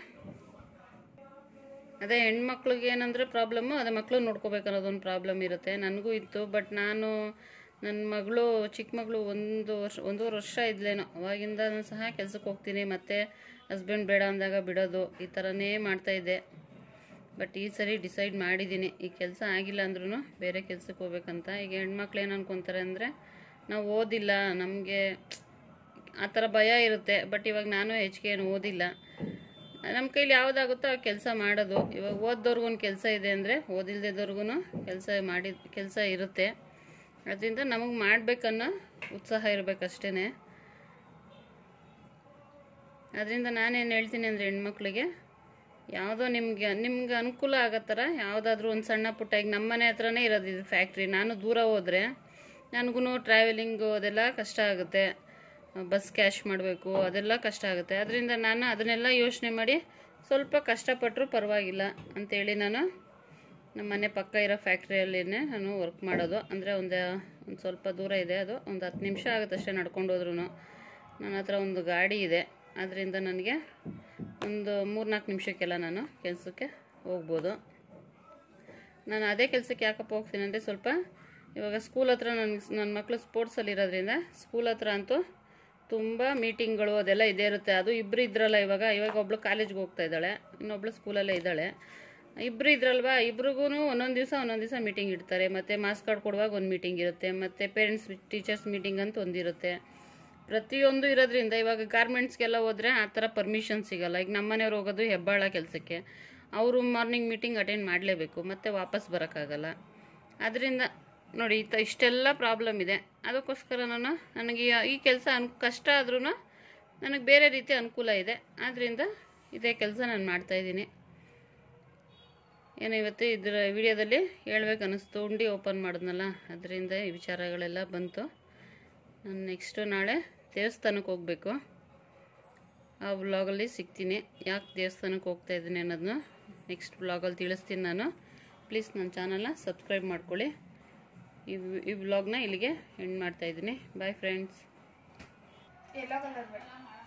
ಅದೇ ಹೆಣ್ಮಕ್ಳಿಗೆ ಏನಂದರೆ ಪ್ರಾಬ್ಲಮ್ಮು ಅದೇ ಮಕ್ಕಳು ನೋಡ್ಕೋಬೇಕು ಅನ್ನೋದೊಂದು ಪ್ರಾಬ್ಲಮ್ ಇರುತ್ತೆ ನನಗೂ ಇತ್ತು ಬಟ್ ನಾನು ನನ್ನ ಮಗಳು ಚಿಕ್ಕ ಮಗಳು ಒಂದು ವರ್ಷ ಒಂದೂವರೆ ವರ್ಷ ಇದ್ಲೇನೋ ಅವಾಗಿಂದ ಸಹ ಕೆಲ್ಸಕ್ಕೆ ಹೋಗ್ತೀನಿ ಮತ್ತು ಹಸ್ಬೆಂಡ್ ಬೇಡ ಅಂದಾಗ ಬಿಡೋದು ಈ ಥರನೇ ಮಾಡ್ತಾಯಿದ್ದೆ ಬಟ್ ಈ ಸರಿ ಡಿಸೈಡ್ ಮಾಡಿದ್ದೀನಿ ಈ ಕೆಲಸ ಆಗಿಲ್ಲ ಅಂದ್ರೂ ಬೇರೆ ಕೆಲ್ಸಕ್ಕೆ ಹೋಗ್ಬೇಕಂತ ಈಗ ಹೆಣ್ಮಕ್ಳು ಏನು ಅನ್ಕೊತಾರೆ ಅಂದರೆ ನಾವು ಓದಿಲ್ಲ ನಮಗೆ ಆ ಥರ ಭಯ ಇರುತ್ತೆ ಬಟ್ ಇವಾಗ ನಾನು ಹೆಚ್ಚಿಗೆ ಏನು ಓದಿಲ್ಲ ನಮ್ಮ ಕೈಲಿ ಯಾವುದಾಗುತ್ತೋ ಆ ಕೆಲಸ ಮಾಡೋದು ಇವಾಗ ಓದ್ದವ್ರಿಗೂ ಒಂದು ಕೆಲಸ ಇದೆ ಅಂದರೆ ಓದಿಲ್ದಿದ್ದವ್ರಿಗೂ ಕೆಲಸ ಮಾಡಿ ಕೆಲಸ ಇರುತ್ತೆ ಅದರಿಂದ ನಮಗೆ ಮಾಡಬೇಕನ್ನೋ ಉತ್ಸಾಹ ಇರಬೇಕಷ್ಟೇ ಅದರಿಂದ ನಾನೇನು ಹೇಳ್ತೀನಿ ಅಂದರೆ ಹೆಣ್ಮಕ್ಳಿಗೆ ಯಾವುದೋ ನಿಮಗೆ ನಿಮ್ಗೆ ಅನುಕೂಲ ಆಗೋ ಥರ ಯಾವುದಾದ್ರೂ ಒಂದು ಸಣ್ಣ ಪುಟ್ಟ ಈಗ ನಮ್ಮ ಮನೆ ಹತ್ರನೇ ಇರೋದು ಇದು ಫ್ಯಾಕ್ಟ್ರಿ ನಾನು ದೂರ ಹೋದರೆ ನನಗೂ ಟ್ರಾವೆಲಿಂಗು ಅದೆಲ್ಲ ಕಷ್ಟ ಆಗುತ್ತೆ ಬಸ್ ಕ್ಯಾಶ್ ಮಾಡಬೇಕು ಅದೆಲ್ಲ ಕಷ್ಟ ಆಗುತ್ತೆ ಅದರಿಂದ ನಾನು ಅದನ್ನೆಲ್ಲ ಯೋಚನೆ ಮಾಡಿ ಸ್ವಲ್ಪ ಕಷ್ಟಪಟ್ಟರು ಪರವಾಗಿಲ್ಲ ಅಂತೇಳಿ ನಾನು ನಮ್ಮ ಮನೆ ಪಕ್ಕ ಇರೋ ಫ್ಯಾಕ್ಟ್ರಿಯಲ್ಲಿನೇ ನಾನು ವರ್ಕ್ ಮಾಡೋದು ಅಂದರೆ ಒಂದು ಒಂದು ಸ್ವಲ್ಪ ದೂರ ಇದೆ ಅದು ಒಂದು ಹತ್ತು ನಿಮಿಷ ಆಗುತ್ತೆ ಅಷ್ಟೇ ನಡ್ಕೊಂಡು ಹೋದ್ರೂ ನನ್ನ ಹತ್ರ ಒಂದು ಗಾಡಿ ಇದೆ ಅದರಿಂದ ನನಗೆ ಒಂದು ಮೂರ್ನಾಲ್ಕು ನಿಮಿಷಕ್ಕೆಲ್ಲ ನಾನು ಕೆಲಸಕ್ಕೆ ಹೋಗ್ಬೋದು ನಾನು ಅದೇ ಕೆಲಸಕ್ಕೆ ಯಾಕಪ್ಪ ಹೋಗ್ತೀನಿ ಅಂದರೆ ಸ್ವಲ್ಪ ಇವಾಗ ಸ್ಕೂಲ್ ಹತ್ರ ನನ್ನ ನನ್ನ ಮಕ್ಕಳು ಸ್ಪೋರ್ಟ್ಸಲ್ಲಿ ಇರೋದ್ರಿಂದ ಸ್ಕೂಲ್ ಹತ್ರ ಅಂತೂ ತುಂಬ ಮೀಟಿಂಗ್ಗಳು ಅದೆಲ್ಲ ಇದೇ ಇರುತ್ತೆ ಅದು ಇಬ್ಬರು ಇದ್ರಲ್ಲ ಇವಾಗ ಇವಾಗ ಒಬ್ಳು ಕಾಲೇಜ್ಗೆ ಹೋಗ್ತಾ ಇದ್ದಾಳೆ ಇನ್ನೊಬ್ಳು ಸ್ಕೂಲಲ್ಲೇ ಇದ್ದಾಳೆ ಇಬ್ಬರು ಇದ್ರಲ್ವಾ ಇಬ್ರಿಗೂ ಒಂದೊಂದು ದಿವಸ ಒಂದೊಂದು ದಿವಸ ಮೀಟಿಂಗ್ ಇಡ್ತಾರೆ ಮತ್ತು ಮಾರ್ಕ್ಸ್ ಕಾರ್ಡ್ ಕೊಡುವಾಗ ಒಂದು ಮೀಟಿಂಗ್ ಇರುತ್ತೆ ಮತ್ತು ಪೇರೆಂಟ್ಸ್ ಟೀಚರ್ಸ್ ಮೀಟಿಂಗ್ ಅಂತ ಒಂದಿರುತ್ತೆ ಪ್ರತಿಯೊಂದು ಇರೋದ್ರಿಂದ ಇವಾಗ ಗಾರ್ಮೆಂಟ್ಸ್ಗೆಲ್ಲ ಹೋದರೆ ಆ ಥರ ಪರ್ಮಿಷನ್ ಸಿಗಲ್ಲ ಈಗ ನಮ್ಮನೆಯವ್ರು ಹೋಗೋದು ಹೆಬ್ಬಾಳ ಕೆಲಸಕ್ಕೆ ಅವರು ಮಾರ್ನಿಂಗ್ ಮೀಟಿಂಗ್ ಅಟೆಂಡ್ ಮಾಡಲೇಬೇಕು ಮತ್ತೆ ವಾಪಸ್ ಬರೋಕ್ಕಾಗಲ್ಲ ಅದರಿಂದ ನೋಡಿ ಈ ತ ಇಷ್ಟೆಲ್ಲ ಪ್ರಾಬ್ಲಮ್ ಇದೆ ಅದಕ್ಕೋಸ್ಕರ ನಾನು ನನಗೆ ಈ- ಈ ಕೆಲಸ ಅನ್ ಕಷ್ಟ ಆದ್ರೂ ನನಗೆ ಬೇರೆ ರೀತಿ ಅನುಕೂಲ ಇದೆ ಆದ್ದರಿಂದ ಇದೇ ಕೆಲಸ ನಾನು ಮಾಡ್ತಾಯಿದ್ದೀನಿ ಏನೋ ಇವತ್ತು ಇದರ ವಿಡಿಯೋದಲ್ಲಿ ಹೇಳ್ಬೇಕು ಅನ್ನಿಸ್ತು ಉಂಡಿ ಓಪನ್ ಮಾಡಿದ್ನಲ್ಲ ಅದರಿಂದ ಈ ವಿಚಾರಗಳೆಲ್ಲ ಬಂತು ನಾನು ನೆಕ್ಸ್ಟು ನಾಳೆ ದೇವಸ್ಥಾನಕ್ಕೆ ಹೋಗಬೇಕು ಆ ವ್ಲಾಗಲ್ಲಿ ಸಿಗ್ತೀನಿ ಯಾಕೆ ದೇವಸ್ಥಾನಕ್ಕೆ ಹೋಗ್ತಾ ಇದ್ದೀನಿ ಅನ್ನೋದನ್ನ ನೆಕ್ಸ್ಟ್ ವ್ಲಾಗಲ್ಲಿ ತಿಳಿಸ್ತೀನಿ ನಾನು ಪ್ಲೀಸ್ ನನ್ನ ಚಾನಲ್ನ ಸಬ್ಸ್ಕ್ರೈಬ್ ಮಾಡ್ಕೊಳ್ಳಿ ಈ ಈ ವ್ಲಾಗ್ನ ಇಲ್ಲಿಗೆ ಎಂಡ್ ಮಾಡ್ತಾಯಿದ್ದೀನಿ ಬಾಯ್ ಫ್ರೆಂಡ್ಸ್ ಎಲ್ಲೋ ಕಲರ್ ಬೇಡ